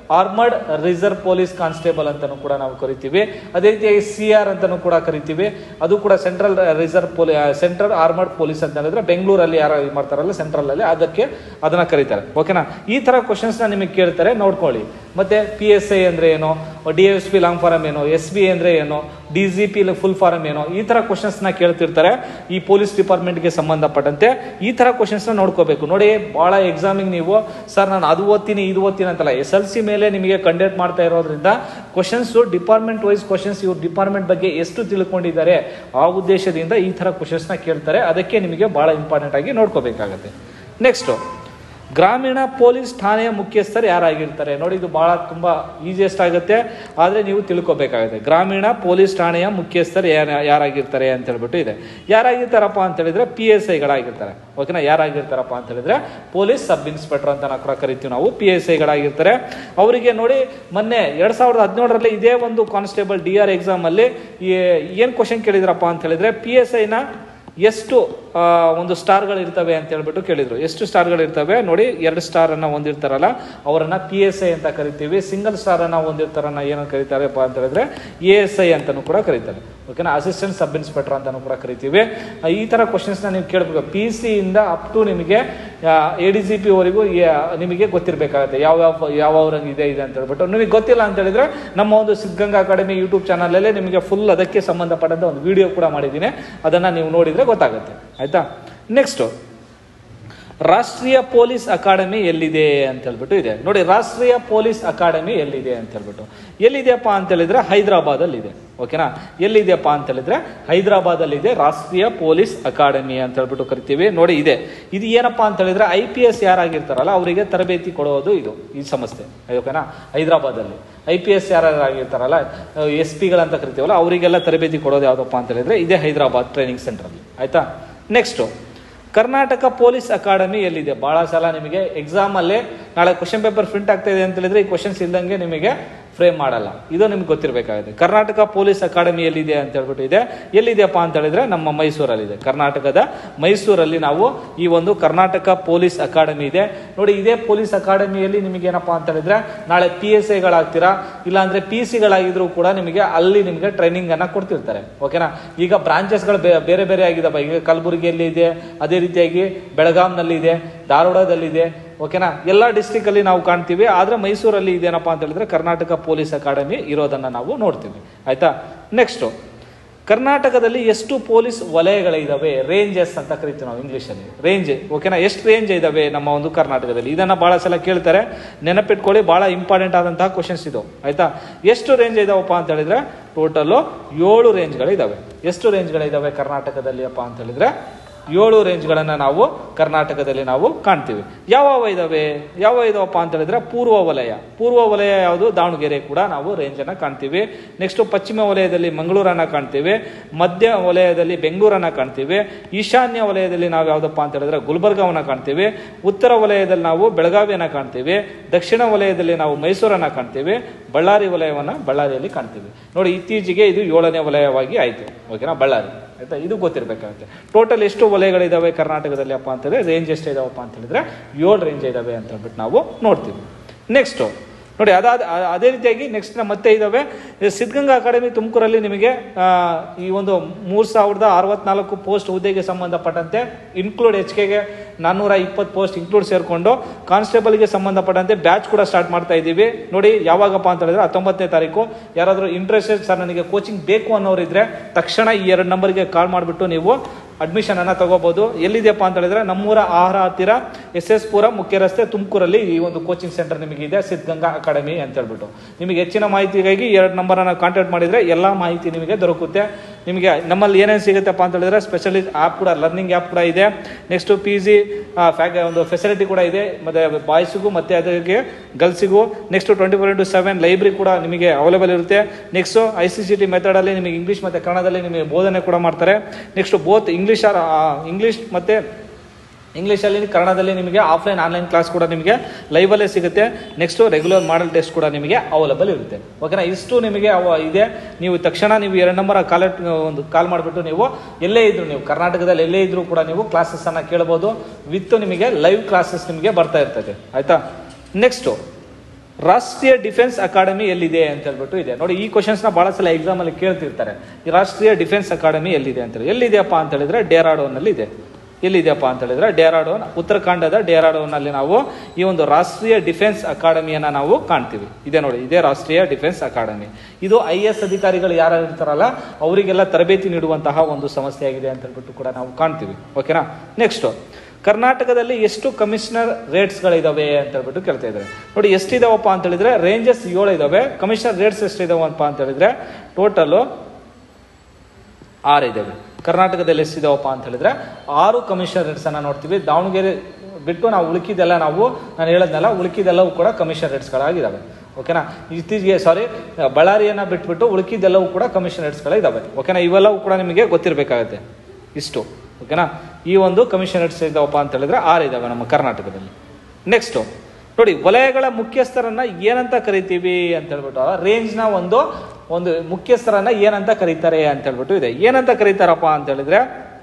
armoured reserve police constable ಅಂತಾನು ಕೂಡ ನಾವು ಕರಿತೀವಿ ಅದೇ ರೀತಿಯಾಗಿ ಸಿ ಆರ್ ಅಂತಾನು ಕೂಡ ಕರಿತೀವಿ ಅದು ಕೂಡ ಸೆಂಟ್ರಲ್ ರಿಸರ್ವ್ ಪೊಲೀ ಸೆಂಟ್ರಲ್ ಆರ್ಮರ್ಡ್ ಪೊಲೀಸ್ ಅಂತ ಹೇಳಿದ್ರೆ ಬೆಂಗಳೂರಲ್ಲಿ ಯಾರು ಇದು ಮಾಡ್ತಾರಲ್ಲ ಸೆಂಟ್ರಲ್ ಅಲ್ಲಿ ಅದಕ್ಕೆ ಅದನ್ನ ಕರೀತಾರೆ ಓಕೆನಾ ಈ ತರ ಕ್ವಶನ್ಸ್ ನ ನಿಮಗೆ ಕೇಳ್ತಾರೆ ನೋಡ್ಕೊಳ್ಳಿ ಮತ್ತೆ ಪಿ ಎಸ್ ಐ ಅಂದ್ರೆ ಏನು D S P long form ಏನು ಎಸ್ ಬಿ ಅಂದ್ರೆ ಏನು D G P full form ಏನು ಈ ತರ ಕ್ವಶನ್ಸ್ ನ ಕೇಳ್ತಿರ್ತಾರೆ ಈ ಪೊಲೀಸ್ ಡಿಪಾರ್ಟ್ಮೆಂಟ್ಗೆ ಸಂಬಂಧಪಟ್ಟಂತೆ ಈ ತರ ಕ್ವಶನ್ಸ್ ನ ನೋಡ್ಕೋಬೇಕು ನೋಡಿ ಬಹಳ ಎಕ್ಸಾಮಿಗೆ ನೀವು ಸರ್ ನಾನು ಅದು ಓದ್ತೀನಿ ಇದು ಓದ್ತೀನಿ ಅಂತಲ್ಲ ಎಸ್ ಎಲ್ ಸಿ ಮೇಲೆ ನಿಮಗೆ ಕಂಡಕ್ಟ್ ಮಾಡ್ತಾ ಇರೋದ್ರಿಂದ ಕ್ವಶನ್ಸ್ ಡಿಪಾರ್ಟ್ಮೆಂಟ್ ವೈಸ್ ಕ್ವಶನ್ಸ್ ಇವ್ರ ಡಿಪಾರ್ಟ್ಮೆಂಟ್ ಬಗ್ಗೆ ಎಷ್ಟು ತಿಳ್ಕೊಂಡಿದ್ದಾರೆ ಆ ಉದ್ದೇಶದಿಂದ ಈ ತರ ಕ್ವಶನ್ಸ್ ನ ಕೇಳ್ತಾರೆ ಅದಕ್ಕೆ ನಿಮಗೆ ಬಹಳ ಇಂಪಾರ್ಟೆಂಟ್ ಆಗಿ ನೋಡ್ಕೋಬೇಕಾಗತ್ತೆ ನೆಕ್ಸ್ಟ್ ಗ್ರಾಮೀಣ ಪೊಲೀಸ್ ಠಾಣೆಯ ಮುಖ್ಯಸ್ಥರು ಯಾರಾಗಿರ್ತಾರೆ ನೋಡಿ ಇದು ಬಹಳ ತುಂಬಾ ಈಸಿಯೆಸ್ಟ್ ಆಗುತ್ತೆ ಆದ್ರೆ ನೀವು ತಿಳ್ಕೊಬೇಕಾಗುತ್ತೆ ಗ್ರಾಮೀಣ ಪೊಲೀಸ್ ಠಾಣೆಯ ಮುಖ್ಯಸ್ಥರು ಯಾರ- ಯಾರಾಗಿರ್ತಾರೆ ಅಂತ ಹೇಳ್ಬಿಟ್ಟು ಇದೆ ಯಾರಾಗಿರ್ತಾರಪ್ಪ ಅಂತ ಹೇಳಿದ್ರೆ ಪಿ ಎಸ್ ಐಗಳಾಗಿರ್ತಾರೆ ಓಕೆನಾ ಯಾರಾಗಿರ್ತಾರಪ್ಪ ಅಂತ ಹೇಳಿದ್ರೆ ಪೊಲೀಸ್ ಸಬ್ ಇನ್ಸ್ಪೆಕ್ಟರ್ ಅಂತ ನಾವು ಕೂಡ ಕರಿತೀವಿ ನಾವು ಪಿ ಎಸ್ ಐಗಳಾಗಿರ್ತಾರೆ ಅವರಿಗೆ ನೋಡಿ ಮೊನ್ನೆ ಎರಡ್ ಸಾವಿರದ ಹದಿನೇಳರಲ್ಲಿ ಇದೇ ಒಂದು ಕಾನ್ಸ್ಟೇಬಲ್ ಡಿ ಆರ್ ಎಕ್ಸಾಮ್ ಅಲ್ಲಿ ಈ- ಏನ್ ಕ್ವಶನ್ ಕೇಳಿದ್ರಪ್ಪ ಅಂತ ಹೇಳಿದ್ರೆ ಪಿ ಎಸ್ ಐನ ಎಷ್ಟು ಆ, ಒಂದು ಸ್ಟಾರ್ಗಳು ಇರ್ತವೆ ಅಂತ ಹೇಳ್ಬಿಟ್ಟು ಕೇಳಿದ್ರು ಎಷ್ಟು ಸ್ಟಾರ್ಗಳು ಇರ್ತವೆ ನೋಡಿ ಎರಡು ಸ್ಟಾರ್ ಅನ್ನ ಹೊಂದಿರ್ತಾರಲ್ಲ ಅವರನ್ನ ಪಿ ಎಸ್ ಐ ಅಂತ ಕರಿತೀವಿ ಸಿಂಗಲ್ ಸ್ಟಾರ್ ಅನ್ನ ಹೊಂದಿರ್ತಾರನ್ನ ಏನು ಕರೀತಾರಪ್ಪ ಅಂತ ಹೇಳಿದ್ರೆ ಎ ಎಸ್ ಐ ಅಂತಾನು ಕೂಡ ಕರೀತಾರೆ ಓಕೆನಾ ಅಸಿಸ್ಟೆಂಟ್ ಸಬ್ ಇನ್ಸ್ಪೆಕ್ಟರ್ ಅಂತಾನು ಕೂಡ ಕರಿತೀವಿ ಆ, ಈ ತರ ಕ್ವಶನ್ಸ್ ನ ನೀವು ಕೇಳಬೇಕು ಪಿ ಸಿ ಇಂದ ಅಪ್ ಟು ನಿಮಗೆ ಎ ಡಿ ಸಿ ಪಿ ವರೆಗೂ ನಿಮಗೆ ಗೊತ್ತಿರಬೇಕಾಗುತ್ತೆ ಯಾವ ಯಾವ ಯಾವ ರಂಗ್ ಇದೆ ಇದೆ ಅಂತ ಹೇಳ್ಬಿಟ್ಟು ನಿಮಗೆ ಗೊತ್ತಿಲ್ಲ ಅಂತ ಹೇಳಿದ್ರೆ ನಮ್ಮ ಒಂದು ಸಿದ್ಧಗಂಗಾ ಅಕಾಡೆಮಿ ಯೂಟ್ಯೂಬ್ ಚಾನಲಲ್ಲೇ ನಿಮಗೆ ಫುಲ್ ಅದಕ್ಕೆ ಸಂಬಂಧಪಟ್ಟಂತ ಒಂದು ವಿಡಿಯೋ ಕೂಡ ಮಾಡಿದ್ದೀನಿ ಅದನ್ನ ನೀವು ನೋಡಿದ್ರೆ ಗೊತ್ತಾಗುತ್ತೆ ಆಯ್ತಾ ನೆಕ್ಸ್ಟ್ ರಾಷ್ಟ್ರೀಯ ಪೊಲೀಸ್ ಅಕಾಡೆಮಿ ಎಲ್ಲಿದೆ ಅಂತ ಹೇಳ್ಬಿಟ್ಟು ಇದೆ ನೋಡಿ ರಾಷ್ಟ್ರೀಯ ಪೊಲೀಸ್ ಅಕಾಡೆಮಿ ಎಲ್ಲಿದೆ ಅಂತ ಹೇಳ್ಬಿಟ್ಟು ಎಲ್ಲಿದೆಯಪ್ಪ ಅಂತ ಹೇಳಿದ್ರೆ ಹೈದರಾಬಾದ್ ಅಲ್ಲಿ ಇದೆ ಓಕೆನಾ ಎಲ್ಲಿದೆಯಪ್ಪ ಅಂತ ಹೇಳಿದ್ರೆ ಹೈದರಾಬಾದ್ ಅಲ್ಲಿ ಇದೆ ರಾಷ್ಟ್ರೀಯ ಪೊಲೀಸ್ ಅಕಾಡೆಮಿ ಅಂತ ಹೇಳ್ಬಿಟ್ಟು ಕರಿತೀವಿ ನೋಡಿ ಇದೆ ಇದು ಏನಪ್ಪಾ ಅಂತ ಹೇಳಿದ್ರೆ ಐ ಪಿ ಎಸ್ ಯಾರಾಗಿರ್ತಾರಲ್ಲ ಅವರಿಗೆ ತರಬೇತಿ ಕೊಡೋದು ಇದು ಈ ಸಂಸ್ಥೆ ಓಕೆನಾ ಹೈದರಾಬಾದ್ ಅಲ್ಲಿ ಐ ಪಿ ಎಸ್ ಯಾರಾಗಿರ್ತಾರಲ್ಲ ಎಸ್ ಪಿಗಳಂತ ಕರಿತೀವಲ್ಲ ಅವರಿಗೆಲ್ಲ ತರಬೇತಿ ಕೊಡೋದು ಯಾವುದಪ್ಪ ಅಂತ ಹೇಳಿದ್ರೆ ಇದೇ ಹೈದರಾಬಾದ್ ಟ್ರೈನಿಂಗ್ ಸೆಂಟರ್ ಅಲ್ಲಿ ಆಯ್ತಾ ನೆಕ್ಸ್ಟ್ ಕರ್ನಾಟಕ ಪೊಲೀಸ್ ಅಕಾಡೆಮಿ ಎಲ್ಲಿದೆ ಬಹಳ ಸಲ ನಿಮಗೆ ಎಕ್ಸಾಮ್ ಅಲ್ಲಿ ನಾಳೆ ಕ್ವಶನ್ ಪೇಪರ್ ಪ್ರಿಂಟ್ ಆಗ್ತಾ ಇದೆ ಅಂತ ಹೇಳಿದ್ರೆ ಈ ಕ್ವಶನ್ಸ್ ಇಲ್ದಂಗೆ ನಿಮಗೆ ಫ್ರೇಮ್ ಮಾಡಲ್ಲ ಇದು ನಿಮ್ಗೆ ಗೊತ್ತಿರಬೇಕಾಗುತ್ತೆ ಕರ್ನಾಟಕ ಪೊಲೀಸ್ ಅಕಾಡೆಮಿ ಎಲ್ಲಿದೆ ಅಂತ ಹೇಳ್ಬಿಟ್ಟು ಇದೆ ಎಲ್ಲಿದೆಯಪ್ಪ ಅಂತ ಹೇಳಿದ್ರೆ ನಮ್ಮ ಮೈಸೂರಲ್ಲಿದೆ ಕರ್ನಾಟಕದ ಮೈಸೂರಲ್ಲಿ ನಾವು ಈ ಒಂದು ಕರ್ನಾಟಕ ಪೊಲೀಸ್ ಅಕಾಡೆಮಿ ಇದೆ ನೋಡಿ ಇದೇ ಪೊಲೀಸ್ ಅಕಾಡೆಮಿಯಲ್ಲಿ ನಿಮಗೆ ಏನಪ್ಪಾ ಅಂತ ಹೇಳಿದ್ರೆ ನಾಳೆ ಪಿ ಎಸ್ ಐಗಳಾಗ್ತೀರಾ ಇಲ್ಲಾಂದ್ರೆ ಪಿ ಸಿಗಳಾಗಿದ್ರು ಕೂಡ ನಿಮಗೆ ಅಲ್ಲಿ ನಿಮಗೆ ಟ್ರೈನಿಂಗ್ ಅನ್ನ ಕೊಡ್ತಿರ್ತಾರೆ ಓಕೆನಾ ಈಗ ಬ್ರಾಂಚಸ್ಗಳು ಬೇರೆ ಬೇರೆ ಆಗಿದಾವೆ ಈಗ ಕಲಬುರಗಿಯಲ್ಲಿ ಇದೆ ಅದೇ ರೀತಿಯಾಗಿ ಬೆಳಗಾಂನಲ್ಲಿ ಇದೆ ಧಾರವಾಡದಲ್ಲಿದೆ ಓಕೆನಾ ಎಲ್ಲ ಡಿಸ್ಟಿಕ್ ಅಲ್ಲಿ ನಾವು ಕಾಣ್ತೀವಿ ಆದ್ರೆ ಮೈಸೂರಲ್ಲಿ ಇದೇನಪ್ಪಾ ಅಂತ ಹೇಳಿದ್ರೆ ಕರ್ನಾಟಕ ಪೊಲೀಸ್ ಅಕಾಡೆಮಿ ಇರೋದನ್ನ ನಾವು ನೋಡ್ತೀವಿ ಆಯ್ತಾ ನೆಕ್ಸ್ಟ್ ಕರ್ನಾಟಕದಲ್ಲಿ ಎಷ್ಟು ಪೊಲೀಸ್ ವಲಯಗಳಿದಾವೆ ರೇಂಜಸ್ ಅಂತ ಕರಿತೀವಿ ನಾವು ಇಂಗ್ಲಿಷಲ್ಲಿ ರೇಂಜ್ ಓಕೆನಾ ಎಷ್ಟು ರೇಂಜ್ ಇದಾವೆ ನಮ್ಮ ಒಂದು ಕರ್ನಾಟಕದಲ್ಲಿ ಇದನ್ನ ಬಹಳ ಸಲ ಕೇಳ್ತಾರೆ ನೆನಪಿಟ್ಕೊಳ್ಳಿ ಬಹಳ ಇಂಪಾರ್ಟೆಂಟ್ ಆದಂತಹ ಕ್ವಶನ್ಸ್ ಇದು ಆಯ್ತಾ ಎಷ್ಟು ರೇಂಜ್ ಇದಾವಪ್ಪ ಅಂತ ಹೇಳಿದ್ರೆ ಟೋಟಲ್ ಏಳು ರೇಂಜ್ಗಳಿದಾವೆ ಎಷ್ಟು ರೇಂಜ್ಗಳಿದಾವೆ ಕರ್ನಾಟಕದಲ್ಲಿ ಅಪ್ಪ ಅಂತ ಹೇಳಿದ್ರೆ ಏಳು ರೇಂಜ್ಗಳನ್ನು ನಾವು ಕರ್ನಾಟಕದಲ್ಲಿ ನಾವು ಕಾಣ್ತೀವಿ ಯಾವ ಇದಾವೆ ಯಾವ ಇದಾವಪ್ಪ ಅಂತ ಹೇಳಿದ್ರೆ ಪೂರ್ವ ವಲಯ ಪೂರ್ವ ವಲಯ ಯಾವುದು ದಾವಣಗೆರೆ ಕೂಡ ನಾವು ರೇಂಜನ್ನು ಕಾಣ್ತೀವಿ ನೆಕ್ಸ್ಟ್ ಪಶ್ಚಿಮ ವಲಯದಲ್ಲಿ ಮಂಗಳೂರನ್ನ ಕಾಣ್ತೀವಿ ಮಧ್ಯ ವಲಯದಲ್ಲಿ ಬೆಂಗಳೂರನ್ನ ಕಾಣ್ತೀವಿ ಈಶಾನ್ಯ ವಲಯದಲ್ಲಿ ನಾವು ಯಾವುದಪ್ಪ ಅಂತ ಹೇಳಿದ್ರೆ ಗುಲ್ಬರ್ಗಾವನ್ನ ಕಾಣ್ತೀವಿ ಉತ್ತರ ವಲಯದಲ್ಲಿ ನಾವು ಬೆಳಗಾವಿಯನ್ನ ಕಾಣ್ತೀವಿ ದಕ್ಷಿಣ ವಲಯದಲ್ಲಿ ನಾವು ಮೈಸೂರನ್ನ ಕಾಣ್ತೀವಿ ಬಳ್ಳಾರಿ ವಲಯವನ್ನ ಬಳ್ಳಾರಿಯಲ್ಲಿ ಕಾಣ್ತೀವಿ ನೋಡಿ ಇತ್ತೀಚೆಗೆ ಇದು ಏಳನೇ ವಲಯವಾಗಿ ಆಯ್ತು ಓಕೆನಾ ಬಳ್ಳಾರಿ ಆಯ್ತಾ ಇದು ಗೊತ್ತಿರಬೇಕಾಗುತ್ತೆ ಟೋಟಲ್ ಎಷ್ಟು ವಲಯಗಳಿದಾವೆ ಕರ್ನಾಟಕದಲ್ಲಿ ಅಪ್ಪ ಅಂತ ಹೇಳಿದ್ರೆ ರೇಂಜ್ ಎಷ್ಟು ಇದಾವಪ್ಪ ಅಂತ ಹೇಳಿದ್ರೆ ಏಳು ರೇಂಜ್ ಇದಾವೆ ಅಂತ ಹೇಳ್ಬಿಟ್ಟು ನಾವು ನೋಡ್ತೀವಿ ನೆಕ್ಸ್ಟ್ ನೋಡಿ ಅದಾದ ಅ- ಅದೇ ರೀತಿಯಾಗಿ ನೆಕ್ಸ್ಟ್ ಮತ್ತೆ ಇದಾವೆ ಈ ಸಿದ್ಧಗಂಗಾ ಅಕಾಡೆಮಿ ತುಮಕೂರಲ್ಲಿ ನಿಮಗೆ ಆ, ಈ ಒಂದು ಮೂರ್ ಸಾವಿರದ ಅರವತ್ನಾಲ್ಕು ಪೋಸ್ಟ್ ಹುದ್ದೆಗೆ ಸಂಬಂಧಪಟ್ಟಂತೆ ಇನ್ಕ್ಲೂಡ್ ಎಚ್ ಕೆಗೆ ನಾನ್ನೂರ ಇಪ್ಪತ್ತು ಪೋಸ್ಟ್ ಇನ್ಕ್ಲೂಡ್ ಸೇರಿಕೊಂಡು ಕಾನ್ಸ್ಟೇಬಲ್ಗೆ ಸಂಬಂಧಪಟ್ಟಂತೆ ಬ್ಯಾಚ್ ಕೂಡ ಸ್ಟಾರ್ಟ್ ಮಾಡ್ತಾ ಇದ್ದೀವಿ ನೋಡಿ ಯಾವಾಗಪ್ಪ ಅಂತ ಹೇಳಿದ್ರೆ ಹತ್ತೊಂಬತ್ತನೇ ತಾರೀಕು ಯಾರಾದರೂ ಇಂಟ್ರೆಸ್ಟೆಡ್ ಸರ್ ನನಗೆ ಕೋಚಿಂಗ್ ಬೇಕು ಅನ್ನೋರು ಇದ್ರೆ ತಕ್ಷಣ ಈ ಎರಡು ನಂಬರ್ಗೆ ಕಾಲ್ ಮಾಡಿಬಿಟ್ಟು ನೀವು ಅಡ್ಮಿಷನ್ ಅನ್ನ ತಗೋಬಹುದು ಎಲ್ಲಿದೆಯಪ್ಪ ಅಂತ ಹೇಳಿದ್ರೆ ನಮ್ಮೂರ ಆಹಾರ ಹತ್ತಿರ ಎಸ್ ಎಸ್ ಪುರ ಮುಖ್ಯ ರಸ್ತೆ ತುಮಕೂರಲ್ಲಿ ಈ ಒಂದು ಕೋಚಿಂಗ್ ಸೆಂಟರ್ ನಿಮಗೆ ಇದೆ ಸಿದ್ಧಗಂಗಾ ಅಕಾಡೆಮಿ ಅಂತ ಹೇಳ್ಬಿಟ್ಟು ನಿಮಗೆ ಹೆಚ್ಚಿನ ಮಾಹಿತಿಗಾಗಿ ಎರಡು ನಂಬರ್ ಅನ್ನ ಕಾಂಟ್ಯಾಕ್ಟ್ ಮಾಡಿದ್ರೆ ಎಲ್ಲಾ ಮಾಹಿತಿ ನಿಮಗೆ ದೊರಕುತ್ತೆ ನಿಮಗೆ ನಮ್ಮಲ್ಲಿ ಏನೇನು ಸಿಗುತ್ತಪ್ಪ ಅಂತ ಹೇಳಿದ್ರೆ ಸ್ಪೆಷಲಿಸ್ಟ್ ಆ್ಯಪ್ ಕೂಡ ಲರ್ನಿಂಗ್ ಆ್ಯಪ್ ಕೂಡ ಇದೆ ನೆಕ್ಸ್ಟ್ ಪಿ ಜಿ ಒಂದು ಫೆಸಿಲಿಟಿ ಕೂಡ ಇದೆ ಮತ್ತೆ ಬಾಯ್ಸಿಗೂ ಮತ್ತೆ ಅದಕ್ಕೆ ಗರ್ಲ್ಸಿಗೂ next twenty four into seven library ಕೂಡ ನಿಮಗೆ ಅವೈಲೇಬಲ್ ಇರುತ್ತೆ next I C C T ಮೆಥಡಲ್ಲಿ ನಿಮಗೆ ಇಂಗ್ಲೀಷ್ ಮತ್ತೆ ಕನ್ನಡದಲ್ಲಿ ನಿಮಗೆ ಬೋಧನೆ ಕೂಡ ಮಾಡ್ತಾರೆ ನೆಕ್ಸ್ಟ್ ಬೋತ್ ಇಂಗ್ಲೀಷ್ ಇಂಗ್ಲೀಷ್ ಮತ್ತೆ ಇಂಗ್ಲೀಷಲ್ಲಿ ಕನ್ನಡದಲ್ಲಿ ನಿಮಗೆ ಆಫ್ಲೈನ್ ಆನ್ಲೈನ್ ಕ್ಲಾಸ್ ಕೂಡ ನಿಮಗೆ ಲೈವಲ್ಲೇ ಸಿಗುತ್ತೆ ನೆಕ್ಸ್ಟ್ ರೆಗ್ಯುಲರ್ ಮಾಡಲ್ ಟೆಸ್ಟ್ ಕೂಡ ನಿಮಗೆ ಅವೈಲೇಬಲ್ ಇರುತ್ತೆ ಓಕೆನಾ ಇಷ್ಟು ನಿಮಗೆ ಅವ ಇದೆ ನೀವು ತಕ್ಷಣ ನೀವು ಎರಡು ನಂಬರ್ ಕಾಲ್ ಒಂದು ಕಾಲ್ ಮಾಡಿಬಿಟ್ಟು ನೀವು ಎಲ್ಲೇ ಇದ್ರು ನೀವು ಕರ್ನಾಟಕದಲ್ಲಿ ಎಲ್ಲೇ ಇದ್ರೂ ಕೂಡ ನೀವು ಕ್ಲಾಸಸ್ ಅನ್ನ ಕೇಳ್ಬೋದು ವಿತ್ ನಿಮಗೆ ಲೈವ್ ಕ್ಲಾಸಸ್ ನಿಮಗೆ ಬರ್ತಾ ಇರ್ತದೆ ಆಯ್ತಾ ನೆಕ್ಸ್ಟು ರಾಷ್ಟ್ರೀಯ ಡಿಫೆನ್ಸ್ ಅಕಾಡೆಮಿ ಎಲ್ಲಿದೆ ಅಂತ ಹೇಳ್ಬಿಟ್ಟು ಇದೆ ನೋಡಿ ಈ ಕ್ವಶನ್ಸ್ನ ಬಹಳ ಸಲ ಎಕ್ಸಾಮ್ ಅಲ್ಲಿ ಕೇಳ್ತಿರ್ತಾರೆ ಈ ರಾಷ್ಟ್ರೀಯ ಡಿಫೆನ್ಸ್ ಅಕಾಡೆಮಿ ಎಲ್ಲಿದೆ ಅಂತ ಹೇಳಿ ಎಲ್ಲಿದೆಯಪ್ಪ ಅಂತ ಹೇಳಿದ್ರೆ ಡೆರಾಡೋನಲ್ಲಿ ಇದೆ ಎಲ್ಲಿದೆಯಪ್ಪ ಅಂತ ಹೇಳಿದ್ರೆ ಡೆರಾಡೋನ್ ಉತ್ತರಾಖಂಡದ ಡೆರಾಡೋನಲ್ಲಿ ನಾವು ಈ ಒಂದು ರಾಷ್ಟ್ರೀಯ ಡಿಫೆನ್ಸ್ ಅಕಾಡೆಮಿಯನ್ನ ನಾವು ಕಾಣ್ತೀವಿ ಇದೆ ನೋಡಿ ಇದೇ ರಾಷ್ಟ್ರೀಯ ಡಿಫೆನ್ಸ್ ಅಕಾಡೆಮಿ ಇದು ಐ ಎಸ್ ಅಧಿಕಾರಿಗಳು ಯಾರು ಇರ್ತಾರಲ್ಲ ಅವರಿಗೆಲ್ಲ ತರಬೇತಿ ನೀಡುವಂತಹ ಒಂದು ಸಂಸ್ಥೆಯಾಗಿದೆ ಅಂತ ಹೇಳ್ಬಿಟ್ಟು ಕೂಡ ನಾವು ಕಾಣ್ತೀವಿ ಓಕೆನಾ ನೆಕ್ಸ್ಟ್ ಕರ್ನಾಟಕದಲ್ಲಿ ಎಷ್ಟು ಕಮಿಷನರ್ ರೇಟ್ಸ್ಗಳಿದಾವೆ ಅಂತ ಹೇಳ್ಬಿಟ್ಟು ಕೇಳ್ತಾ ಇದ್ದಾರೆ ನೋಡಿ ಎಷ್ಟಿದಾವಪ್ಪ ಅಂತ ಹೇಳಿದ್ರೆ ರೇಂಜಸ್ ಏಳು ಇದಾವೆ ಕಮಿಷನರ್ ರೇಟ್ಸ್ ಎಷ್ಟಿದಾವಪ್ಪ ಅಂತ ಹೇಳಿದ್ರೆ ಟೋಟಲು ಆರು ಇದಾವೆ ಕರ್ನಾಟಕದಲ್ಲಿ ಎಷ್ಟಿದಾವಪ್ಪ ಅಂತ ಹೇಳಿದ್ರೆ ಆರು ಕಮಿಷನರ್ ರೇಟ್ಸ್ ಅನ್ನ ನೋಡ್ತೀವಿ ದಾವಣಗೆರೆ ಬಿಟ್ಟು ನಾವು ಉಳುಕಿದೆಲ್ಲ ನಾವು ನಾನು ಹೇಳದ್ನಲ್ಲ ಉಳುಕಿದೆಲ್ಲವೂ ಕೂಡ ಕಮಿಷನ್ ರೇಟ್ಸ್ಗಳಾಗಿದ್ದಾವೆ ಓಕೆನಾ ಇತ್ತೀಚೆಗೆ ಸಾರಿ ಬಳ್ಳಾರಿಯನ್ನ ಬಿಟ್ಬಿಟ್ಟು ಉಳುಕಿದೆಲ್ಲವೂ ಕೂಡ ಕಮಿಷನ್ ರೇಟ್ಸ್ಗಳಿದ್ದಾವೆ ಓಕೆನಾ ಇವೆಲ್ಲವೂ ಕೂಡ ನಿಮಗೆ ಗೊತ್ತಿರಬೇಕಾಗತ್ತೆ ಇಷ್ಟು ಓಕೆನಾ ಈ ಒಂದು ಕಮಿಷನ್ ರೇಟ್ಸ್ ಇದಾವಪ್ಪ ಅಂತ ಹೇಳಿದ್ರೆ ಆರು ಇದಾವೆ ನಮ್ಮ ಕರ್ನಾಟಕದಲ್ಲಿ ನೆಕ್ಸ್ಟು ನೋಡಿ ವಲಯಗಳ ಮುಖ್ಯಸ್ಥರನ್ನ ಏನಂತ ಕರಿತೀವಿ ಅಂತ ಹೇಳ್ಬಿಟ್ಟು ರೇಂಜ್ನ ಒಂದು ಒಂದು ಮುಖ್ಯಸ್ಥರನ್ನ ಏನಂತ ಕರೀತಾರೆ ಅಂತ ಹೇಳ್ಬಿಟ್ಟು ಇದೆ ಏನಂತ ಕರೀತಾರಪ್ಪ ಅಂತ ಹೇಳಿದ್ರೆ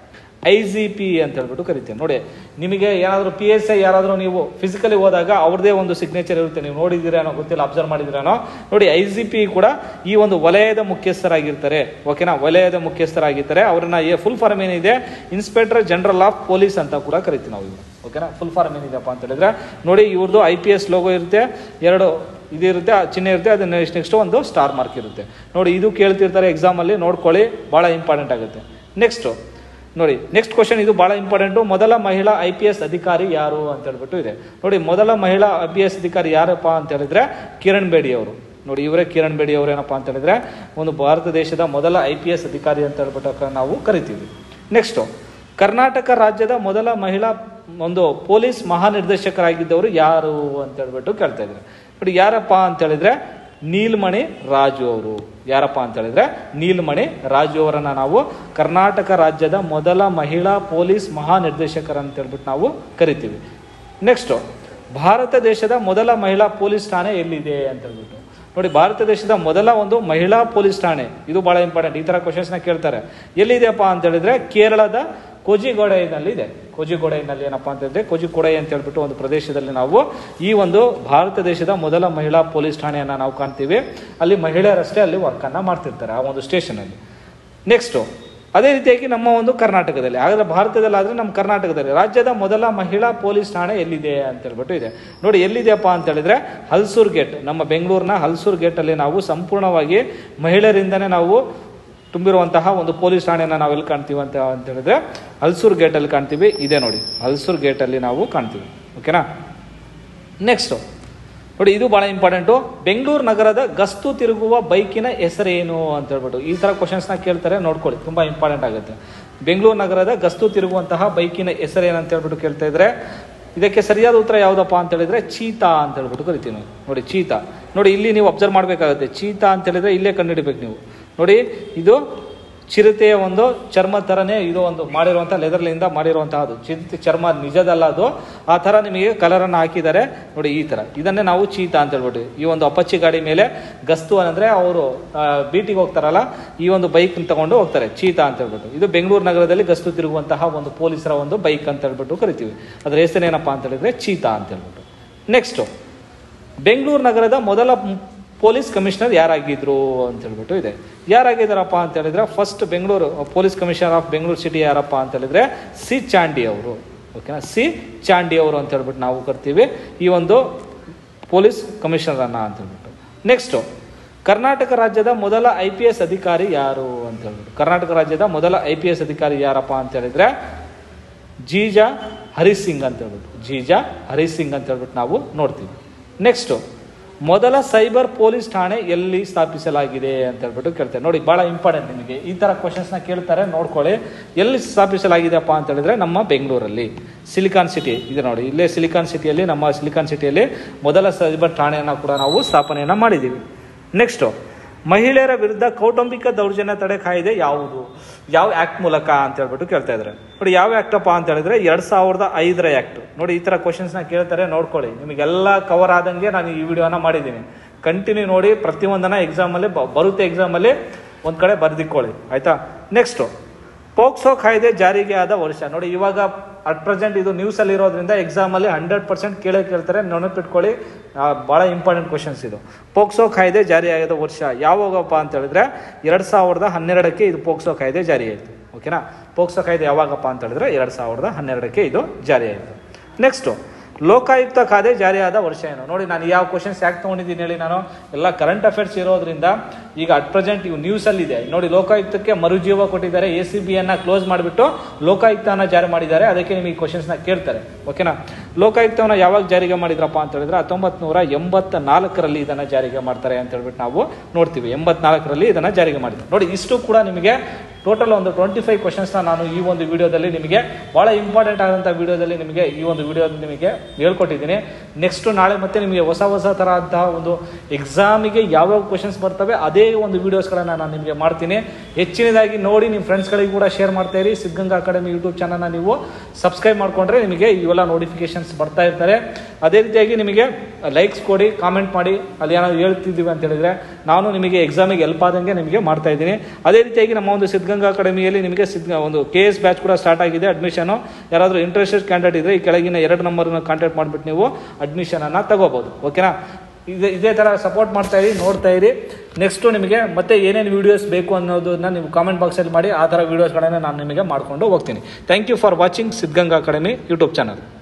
ಐ ಜಿ ಪಿ ಅಂತ ಹೇಳ್ಬಿಟ್ಟು ಕರಿತೀವಿ ನೋಡಿ ನಿಮಗೆ ಏನಾದರೂ ಪಿ ಎಸ್ ಐ ಯಾರಾದರೂ ನೀವು ಫಿಸಿಕಲಿ ಹೋದಾಗ ಅವ್ರದೇ ಒಂದು ಸಿಗ್ನೇಚರ್ ಇರುತ್ತೆ ನೀವು ನೋಡಿದಿರೇನೋ ಗೊತ್ತಿಲ್ಲ ಅಬ್ಸರ್ವ್ ಮಾಡಿದಿರೇನೋ ನೋಡಿ ಐ ಜಿ ಪಿ ಕೂಡ ಈ ಒಂದು ವಲಯದ ಮುಖ್ಯಸ್ಥರಾಗಿರ್ತಾರೆ ಓಕೆನಾ ವಲಯದ ಮುಖ್ಯಸ್ಥರಾಗಿರ್ತಾರೆ ಅವ್ರನ್ನ ಫುಲ್ ಫಾರ್ಮ್ ಏನಿದೆ ಇನ್ಸ್ಪೆಕ್ಟರ್ ಜನರಲ್ ಆಫ್ ಪೊಲೀಸ್ ಅಂತ ಕೂಡ ಕರಿತೀವಿ ನಾವು ಇವ್ರು ಓಕೆನಾ ಫುಲ್ ಫಾರ್ಮ್ ಏನಿದೆಪ್ಪ ಅಂತ ಹೇಳಿದ್ರೆ ನೋಡಿ ಇವ್ರದ್ದು ಐ ಪಿ ಎಸ್ ಲೋಗೋ ಇರುತ್ತೆ ಎರಡು ಇದು ಇರುತ್ತೆ ಆ ಚಿಹ್ನೆ ಇರುತ್ತೆ ಅದನ್ನ ನೆಕ್ಸ್ಟ್ ನೆಕ್ಸ್ಟ್ ಒಂದು ಸ್ಟಾರ್ ಮಾರ್ಕ್ ಇರುತ್ತೆ ನೋಡಿ ಇದು ಕೇಳ್ತಿರ್ತಾರೆ ಎಕ್ಸಾಮಲ್ಲಿ ನೋಡ್ಕೊಳ್ಳಿ ಭಾಳ ಇಂಪಾರ್ಟೆಂಟ್ ಆಗುತ್ತೆ ನೆಕ್ಸ್ಟು ನೋಡಿ ನೆಕ್ಸ್ಟ್ ಕ್ವಶನ್ ಇದು ಬಹಳ ಇಂಪಾರ್ಟೆಂಟು ಮೊದಲ ಮಹಿಳಾ ಐ ಪಿ ಎಸ್ ಅಧಿಕಾರಿ ಯಾರು ಅಂತ ಹೇಳ್ಬಿಟ್ಟು ಇದೆ ನೋಡಿ ಮೊದಲ ಮಹಿಳಾ ಐ ಪಿ ಎಸ್ ಅಧಿಕಾರಿ ಯಾರಪ್ಪ ಅಂತ ಹೇಳಿದ್ರೆ ಕಿರಣ್ ಬೇಡಿ ಅವರು ನೋಡಿ ಇವರೇ ಕಿರಣ್ ಬೇಡಿ ಅವರು ಏನಪ್ಪಾ ಅಂತ ಹೇಳಿದ್ರೆ ಒಂದು ಭಾರತ ದೇಶದ ಮೊದಲ ಐ ಪಿ ಎಸ್ ಅಧಿಕಾರಿ ಅಂತ ಹೇಳ್ಬಿಟ್ಟು ನಾವು ಕರಿತೀವಿ ನೆಕ್ಸ್ಟು ಕರ್ನಾಟಕ ರಾಜ್ಯದ ಮೊದಲ ಮಹಿಳಾ ಒಂದು ಪೊಲೀಸ್ ಮಹಾನಿರ್ದೇಶಕರಾಗಿದ್ದವರು ಯಾರು ಅಂತ ಹೇಳ್ಬಿಟ್ಟು ಕೇಳ್ತಾ ಇದ್ದಾರೆ ನೋಡಿ ಯಾರಪ್ಪ ಅಂತ ಹೇಳಿದ್ರೆ ನೀಲ್ಮಣಿ ರಾಜು ಅವರು ಯಾರಪ್ಪ ಅಂತ ಹೇಳಿದ್ರೆ ನೀಲ್ಮಣಿ ರಾಜು ಅವರನ್ನ ನಾವು ಕರ್ನಾಟಕ ರಾಜ್ಯದ ಮೊದಲ ಮಹಿಳಾ ಪೊಲೀಸ್ ಮಹಾನಿರ್ದೇಶಕರ ಅಂತ ಹೇಳ್ಬಿಟ್ಟು ನಾವು ಕರಿತೀವಿ ನೆಕ್ಸ್ಟ್ ಭಾರತ ದೇಶದ ಮೊದಲ ಮಹಿಳಾ ಪೊಲೀಸ್ ಠಾಣೆ ಎಲ್ಲಿದೆ ಅಂತ ಹೇಳ್ಬಿಟ್ಟು ನೋಡಿ ಭಾರತ ದೇಶದ ಮೊದಲ ಒಂದು ಮಹಿಳಾ ಪೊಲೀಸ್ ಠಾಣೆ ಇದು ಬಹಳ ಇಂಪಾರ್ಟೆಂಟ್ ಈ ತರ ಕ್ವಶನ್ಸ್ನ ಕೇಳ್ತಾರೆ ಎಲ್ಲಿದೆಯಪ್ಪ ಅಂತ ಹೇಳಿದ್ರೆ ಕೇರಳದ ಕೋಜಿಗೋಡೆನಲ್ಲಿ ಇದೆ ಕೋಜಿಗೋಡೆನಲ್ಲಿ ಏನಪ್ಪಾ ಅಂತ ಹೇಳಿದ್ರೆ ಕೋಜಿಕೋಡೆ ಅಂತ ಹೇಳ್ಬಿಟ್ಟು ಒಂದು ಪ್ರದೇಶದಲ್ಲಿ ನಾವು ಈ ಒಂದು ಭಾರತ ದೇಶದ ಮೊದಲ ಮಹಿಳಾ ಪೊಲೀಸ್ ಠಾಣೆಯನ್ನ ನಾವು ಕಾಣ್ತೀವಿ ಅಲ್ಲಿ ಮಹಿಳೆಯರಷ್ಟೇ ಅಲ್ಲಿ ವರ್ಕ್ ಅನ್ನ ಮಾಡ್ತಿರ್ತಾರೆ ಆ ಒಂದು ಸ್ಟೇಷನ್ ಅಲ್ಲಿ ನೆಕ್ಸ್ಟ್ ಅದೇ ರೀತಿಯಾಗಿ ನಮ್ಮ ಒಂದು ಕರ್ನಾಟಕದಲ್ಲಿ ಹಾಗಾದ್ರೆ ಭಾರತದಲ್ಲಿ ಆದ್ರೆ ನಮ್ಮ ಕರ್ನಾಟಕದಲ್ಲಿ ರಾಜ್ಯದ ಮೊದಲ ಮಹಿಳಾ ಪೊಲೀಸ್ ಠಾಣೆ ಎಲ್ಲಿದೆ ಅಂತ ಹೇಳ್ಬಿಟ್ಟು ಇದೆ ನೋಡಿ ಎಲ್ಲಿದೆಯಪ್ಪ ಅಂತ ಹೇಳಿದ್ರೆ ಹಲ್ಸೂರ್ ಗೇಟ್ ನಮ್ಮ ಬೆಂಗಳೂರಿನ ಹಲ್ಸೂರ್ ಗೇಟ್ ಅಲ್ಲಿ ನಾವು ಸಂಪೂರ್ಣವಾಗಿ ಮಹಿಳೆಯರಿಂದನೇ ನಾವು ತುಂಬಿರುವಂತಹ ಒಂದು ಪೊಲೀಸ್ ಠಾಣೆನ ನಾವು ಎಲ್ಲಿ ಕಾಣ್ತೀವಿ ಅಂತ ಅಂತ ಹೇಳಿದ್ರೆ ಹಲ್ಸೂರ್ ಗೇಟ್ ಅಲ್ಲಿ ಕಾಣ್ತೀವಿ ಇದೆ ನೋಡಿ ಹಲ್ಸೂರ್ ಗೇಟ್ ಅಲ್ಲಿ ನಾವು ಕಾಣ್ತೀವಿ ಓಕೆನಾ ನೆಕ್ಸ್ಟ್ ನೋಡಿ ಇದು ಬಹಳ ಇಂಪಾರ್ಟೆಂಟು ಬೆಂಗಳೂರು ನಗರದ ಗಸ್ತು ತಿರುಗುವ ಬೈಕಿನ ಹೆಸರೇನು ಅಂತ ಹೇಳ್ಬಿಟ್ಟು ಈ ತರ ಕ್ವಶನ್ಸ್ನ ಕೇಳ್ತಾರೆ ನೋಡ್ಕೊಳ್ಳಿ ತುಂಬಾ ಇಂಪಾರ್ಟೆಂಟ್ ಆಗುತ್ತೆ ಬೆಂಗಳೂರು ನಗರದ ಗಸ್ತು ತಿರುಗುವಂತಹ ಬೈಕಿನ ಹೆಸರೇನು ಅಂತ ಹೇಳ್ಬಿಟ್ಟು ಕೇಳ್ತಾ ಇದ್ರೆ ಇದಕ್ಕೆ ಸರಿಯಾದ ಉತ್ತರ ಯಾವುದಪ್ಪ ಅಂತ ಹೇಳಿದ್ರೆ ಚೀತಾ ಅಂತ ಹೇಳ್ಬಿಟ್ಟು ಕರಿತೀವಿ ನಾವು ನೋಡಿ ಚೀತಾ ನೋಡಿ ಇಲ್ಲಿ ನೀವು ಅಬ್ಸರ್ವ್ ಮಾಡಬೇಕಾಗುತ್ತೆ ಚೀತಾ ಅಂತ ಹೇಳಿದ್ರೆ ಇಲ್ಲೇ ಕಂಡುಹಿಡಿಬೇಕು ನೀವು ನೋಡಿ ಇದು ಚಿರತೆಯ ಒಂದು ಚರ್ಮ ಥರನೇ ಇದು ಒಂದು ಮಾಡಿರುವಂಥ ಲೆದರ್ಲಿಂದ ಮಾಡಿರುವಂತಹದ್ದು ಚಿರತೆ ಚರ್ಮ ನಿಜದಲ್ಲ ಅದು ಆ ಥರ ನಿಮಗೆ ಕಲರನ್ನು ಹಾಕಿದ್ದಾರೆ ನೋಡಿ ಈ ಥರ ಇದನ್ನೇ ನಾವು ಚೀತಾ ಅಂತ ಹೇಳ್ಬಿಟ್ಟು ಈ ಒಂದು ಅಪ್ಪಚ್ಚಿ ಗಾಡಿ ಮೇಲೆ ಗಸ್ತು ಅಂದರೆ ಅವರು ಬೀಟಿಗೆ ಹೋಗ್ತಾರಲ್ಲ ಈ ಒಂದು ಬೈಕ್ ತಗೊಂಡು ಹೋಗ್ತಾರೆ ಚೀತಾ ಅಂತ ಹೇಳ್ಬಿಟ್ಟು ಇದು ಬೆಂಗಳೂರು ನಗರದಲ್ಲಿ ಗಸ್ತು ತಿರುಗುವಂತಹ ಒಂದು ಪೊಲೀಸರ ಒಂದು ಬೈಕ್ ಅಂತ ಹೇಳ್ಬಿಟ್ಟು ಕರಿತೀವಿ ಅದ್ರ ಹೆಸರೇನಪ್ಪ ಅಂತ ಹೇಳಿದ್ರೆ ಚೀತಾ ಅಂತ ಹೇಳ್ಬಿಟ್ಟು ನೆಕ್ಸ್ಟು ಬೆಂಗಳೂರು ನಗರದ ಮೊದಲ ಮ್- ಪೊಲೀಸ್ ಕಮಿಷನರ್ ಯಾರಾಗಿದ್ರು ಅಂತ ಹೇಳ್ಬಿಟ್ಟು ಇದೆ ಯಾರಾಗಿದ್ದಾರಪ್ಪ ಅಂತ ಹೇಳಿದ್ರೆ first Bengaluru police commissioner of Bengaluru city ಯಾರಪ್ಪ ಅಂತ ಹೇಳಿದ್ರೆ ಸಿ ಚಾಂಡಿ ಅವರು ಓಕೆನಾ ಸಿ ಚಾಂಡಿ ಅವರು ಅಂತ ಹೇಳ್ಬಿಟ್ಟು ನಾವು ಕರ್ತೀವಿ ಈ ಒಂದು ಪೊಲೀಸ್ ಕಮಿಷನರನ್ನ ಅಂತ ಹೇಳ್ಬಿಟ್ಟು ನೆಕ್ಸ್ಟು ಕರ್ನಾಟಕ ರಾಜ್ಯದ ಮೊದಲ ಐ ಪಿ ಎಸ್ ಅಧಿಕಾರಿ ಯಾರು ಅಂತ ಹೇಳ್ಬಿಟ್ಟು ಕರ್ನಾಟಕ ರಾಜ್ಯದ ಮೊದಲ ಐ ಪಿ ಎಸ್ ಅಧಿಕಾರಿ ಯಾರಪ್ಪ ಅಂತ ಹೇಳಿದ್ರೆ ಜೀಜಾ ಹರಿಸಿಂಗ್ ಅಂತ ಹೇಳ್ಬಿಟ್ಟು ಜೀಜಾ ಹರಿಸಿಂಗ್ ಅಂತ ಹೇಳ್ಬಿಟ್ಟು ನಾವು ನೋಡ್ತೀವಿ ನೆಕ್ಸ್ಟು ಮೊದಲ ಸೈಬರ್ ಪೊಲೀಸ್ ಠಾಣೆ ಎಲ್ಲಿ ಸ್ಥಾಪಿಸಲಾಗಿದೆ ಅಂತ ಹೇಳ್ಬಿಟ್ಟು ಕೇಳ್ತಾರೆ ನೋಡಿ ಬಹಳ ಇಂಪಾರ್ಟೆಂಟ್ ನಿಮಗೆ ಈ ತರ ಕ್ವಶನ್ಸ್ನ ಕೇಳ್ತಾರೆ ನೋಡ್ಕೊಳ್ಳಿ ಎಲ್ಲಿ ಸ್ಥಾಪಿಸಲಾಗಿದೆಯಪ್ಪ ಅಂತ ಹೇಳಿದ್ರೆ ನಮ್ಮ ಬೆಂಗಳೂರಲ್ಲಿ ಸಿಲಿಕಾನ್ ಸಿಟಿ ಇದೆ ನೋಡಿ ಇಲ್ಲೇ ಸಿಲಿಕಾನ್ ಸಿಟಿಯಲ್ಲಿ ನಮ್ಮ ಸಿಲಿಕಾನ್ ಸಿಟಿಯಲ್ಲಿ ಮೊದಲ ಸೈಬರ್ ಠಾಣೆಯನ್ನು ಕೂಡ ನಾವು ಸ್ಥಾಪನೆಯನ್ನು ಮಾಡಿದ್ದೀವಿ ನೆಕ್ಸ್ಟು ಮಹಿಳೆಯರ ವಿರುದ್ಧ ಕೌಟುಂಬಿಕ ದೌರ್ಜನ್ಯ ತಡೆ ಕಾಯ್ದೆ ಯಾವುದು ಯಾವ ಆಕ್ಟ್ ಮೂಲಕ ಅಂತ ಹೇಳ್ಬಿಟ್ಟು ಕೇಳ್ತಾ ಇದ್ದಾರೆ ನೋಡಿ ಯಾವ ಆಕ್ಟಪ್ಪ ಅಂತ ಹೇಳಿದ್ರೆ ಎರಡ್ ಸಾವಿರದ ಐದರ ಆಕ್ಟ್ ನೋಡಿ ಈ ತರ ಕ್ವಶನ್ಸ್ನ ಕೇಳ್ತಾರೆ ನೋಡ್ಕೊಳ್ಳಿ ನಿಮಗೆಲ್ಲ ಕವರ್ ಆದಂಗೆ ನಾನು ಈ ವಿಡಿಯೋನ ಮಾಡಿದ್ದೀನಿ ಕಂಟಿನ್ಯೂ ನೋಡಿ ಪ್ರತಿಯೊಂದನ್ನ ಎಕ್ಸಾಮಲ್ಲಿ ಬರುತ್ತೆ ಎಕ್ಸಾಮಲ್ಲಿ ಒಂದು ಕಡೆ ಬರೆದಿಕ್ಕೊಳ್ಳಿ ಆಯ್ತಾ ನೆಕ್ಸ್ಟು ಪೋಕ್ಸೋ ಕಾಯ್ದೆ ಜಾರಿಗೆ ಆದ ವರ್ಷ ನೋಡಿ ಇವಾಗ ಅಟ್ ಪ್ರೆಸೆಂಟ್ ಇದು ನ್ಯೂಸಲ್ಲಿ ಇರೋದ್ರಿಂದ ಎಕ್ಸಾಮಲ್ಲಿ ಹಂಡ್ರೆಡ್ ಪರ್ಸೆಂಟ್ ಕೇಳೇ ಕೇಳ್ತಾರೆ ನೆನಪಿಟ್ಕೊಳ್ಳಿ ಆ, ಭಾಳ ಇಂಪಾರ್ಟೆಂಟ್ ಕ್ವಶನ್ಸ್ ಇದು ಪೋಕ್ಸೋ ಕಾಯ್ದೆ ಜಾರಿಯಾದ ವರ್ಷ ಯಾವಾಗಪ್ಪ ಅಂತ ಹೇಳಿದ್ರೆ ಎರಡು ಸಾವಿರದ ಹನ್ನೆರಡಕ್ಕೆ ಇದು ಪೋಕ್ಸೋ ಕಾಯ್ದೆ ಜಾರಿಯಾಯಿತು ಓಕೆನಾ ಪೋಕ್ಸೋ ಕಾಯ್ದೆ ಯಾವಾಗಪ್ಪ ಅಂತ ಹೇಳಿದ್ರೆ ಎರಡು ಸಾವಿರದ ಹನ್ನೆರಡಕ್ಕೆ ಇದು ಜಾರಿಯಾಯಿತು ನೆಕ್ಸ್ಟು ಲೋಕಾಯುಕ್ತ ಕಾಯ್ದೆ ಜಾರಿಯಾದ ವರ್ಷ ಏನು ನೋಡಿ ನಾನು ಯಾವ ಕ್ವಶನ್ಸ್ ಯಾಕೆ ತೊಗೊಂಡಿದ್ದೀನಿ ಹೇಳಿ ನಾನು ಎಲ್ಲ ಕರೆಂಟ್ ಅಫೇರ್ಸ್ ಇರೋದ್ರಿಂದ ಈಗ ಅಟ್ ಪ್ರೆಸೆಂಟ್ ಇವು ನ್ಯೂಸಲ್ಲಿದೆ ನೋಡಿ ಲೋಕಾಯುಕ್ತಕ್ಕೆ ಮರುಜೀವ ಕೊಟ್ಟಿದ್ದಾರೆ ಎ ಸಿ ಬಿಯನ್ನು ಕ್ಲೋಸ್ ಮಾಡಿಬಿಟ್ಟು ಲೋಕಾಯುಕ್ತನ ಜಾರಿ ಮಾಡಿದ್ದಾರೆ ಅದಕ್ಕೆ ನಿಮಗೆ ಕ್ವಶನ್ಸ್ನ ಕೇಳ್ತಾರೆ ಓಕೆನಾ ಲೋಕಾಯುಕ್ತವನ್ನ ಯಾವಾಗ ಜಾರಿಗೆ ಮಾಡಿದ್ರಪ್ಪ ಅಂತ ಹೇಳಿದ್ರೆ ಹತ್ತೊಂಬತ್ತು ನೂರ ಎಂಬತ್ತ ನಾಲ್ಕರಲ್ಲಿ ಇದನ್ನು ಜಾರಿಗೆ ಮಾಡ್ತಾರೆ ಅಂತ ಹೇಳ್ಬಿಟ್ಟು ನಾವು ನೋಡ್ತೀವಿ ಎಂಬತ್ನಾಲ್ಕರಲ್ಲಿ ಇದನ್ನು ಜಾರಿಗೆ ಮಾಡಿದ್ರು ನೋಡಿ ಇಷ್ಟು ಕೂಡ ನಿಮಗೆ ಟೋಟಲ್ ಒಂದು ಟ್ವೆಂಟಿ ಫೈವ್ ಕ್ವಶನ್ಸ್ನ ನಾನು ಈ ಒಂದು ವಿಡಿಯೋದಲ್ಲಿ ನಿಮಗೆ ಭಾಳ ಇಂಪಾರ್ಟೆಂಟ್ ಆದಂಥ ವಿಡಿಯೋದಲ್ಲಿ ನಿಮಗೆ ಈ ಒಂದು ವಿಡಿಯೋ ನಿಮಗೆ ಹೇಳ್ಕೊಟ್ಟಿದ್ದೀನಿ ನೆಕ್ಸ್ಟ್ ನಾಳೆ ಮತ್ತೆ ನಿಮಗೆ ಹೊಸ ಹೊಸ ಥರದಂತಹ ಒಂದು ಎಕ್ಸಾಮಿಗೆ ಯಾವ್ಯಾವ ಕ್ವಶನ್ಸ್ ಬರ್ತವೆ ಅದೇ ಒಂದು ವೀಡಿಯೋಸ್ಗಳನ್ನು ನಾನು ನಿಮಗೆ ಮಾಡ್ತೀನಿ ಹೆಚ್ಚಿನದಾಗಿ ನೋಡಿ ನಿಮ್ಮ ಫ್ರೆಂಡ್ಸ್ಗಳಿಗೆ ಕೂಡ ಶೇರ್ ಮಾಡ್ತಾ ಇರಿ ಸಿದ್ಧಗಂಗಾ ಅಕಾಡೆಮಿ ಯೂಟ್ಯೂಬ್ ಚಾನಲ್ನ ನೀವು ಸಬ್ಸ್ಕ್ರೈಬ್ ಮಾಡಿಕೊಂಡ್ರೆ ನಿಮಗೆ ಇವೆಲ್ಲ ನೋಟಿಫಿಕೇಶನ್ಸ್ ಬರ್ತಾ ಇರ್ತಾರೆ ಅದೇ ರೀತಿಯಾಗಿ ನಿಮಗೆ ಲೈಕ್ಸ್ ಕೊಡಿ ಕಾಮೆಂಟ್ ಮಾಡಿ ಅಲ್ಲಿ ಏನಾದ್ರು ಹೇಳ್ತಿದ್ದೀವಿ ಅಂತ ಹೇಳಿದ್ರೆ ನಾನು ನಿಮಗೆ ಎಕ್ಸಾಮಿಗೆ ಹೆಲ್ಪ್ ಆದಂಗೆ ನಿಮಗೆ ಮಾಡ್ತಾ ಇದ್ದೀನಿ ಅದೇ ರೀತಿಯಾಗಿ ನಮ್ಮ ಒಂದು ಸಿದ್ಧಗಂಗಾ ಅಕಾಡೆಮಿಯಲ್ಲಿ ನಿಮಗೆ ಸಿದ್ಧ ಒಂದು ಕೆ ಎಸ್ ಬ್ಯಾಚ್ ಕೂಡ ಸ್ಟಾರ್ಟ್ ಆಗಿದೆ ಅಡ್ಮಿಷನು ಯಾರಾದರೂ ಇಂಟ್ರೆಸ್ಟೆಡ್ ಕ್ಯಾಂಡಿಡೇಟ್ ಇದ್ದರೆ ಈ ಕೆಳಗಿನ ಎರಡು ನಂಬರ್ನ ಕಾಂಟ್ಯಾಕ್ಟ್ ಮಾಡಿಬಿಟ್ಟು ನೀವು ಅಡ್ಮಿಷನನ್ನು ತಗೋಬೋದು ಓಕೆನಾ ಇದೇ ಇದೇ ಥರ ಸಪೋರ್ಟ್ ಮಾಡ್ತಾ ಇರಿ ನೋಡ್ತಾ ಇರಿ ನೆಕ್ಸ್ಟು ನಿಮಗೆ ಮತ್ತೆ ಏನೇನು ವೀಡಿಯೋಸ್ ಬೇಕು ಅನ್ನೋದನ್ನ ನೀವು ಕಾಮೆಂಟ್ ಬಾಕ್ಸಲ್ಲಿ ಮಾಡಿ ಆ ಥರ ವೀಡಿಯೋಸ್ಗಳನ್ನು ನಾನು ನಿಮಗೆ ಮಾಡಿಕೊಂಡು ಹೋಗ್ತೀನಿ thank you for watching Siddhaganga academy YouTube channel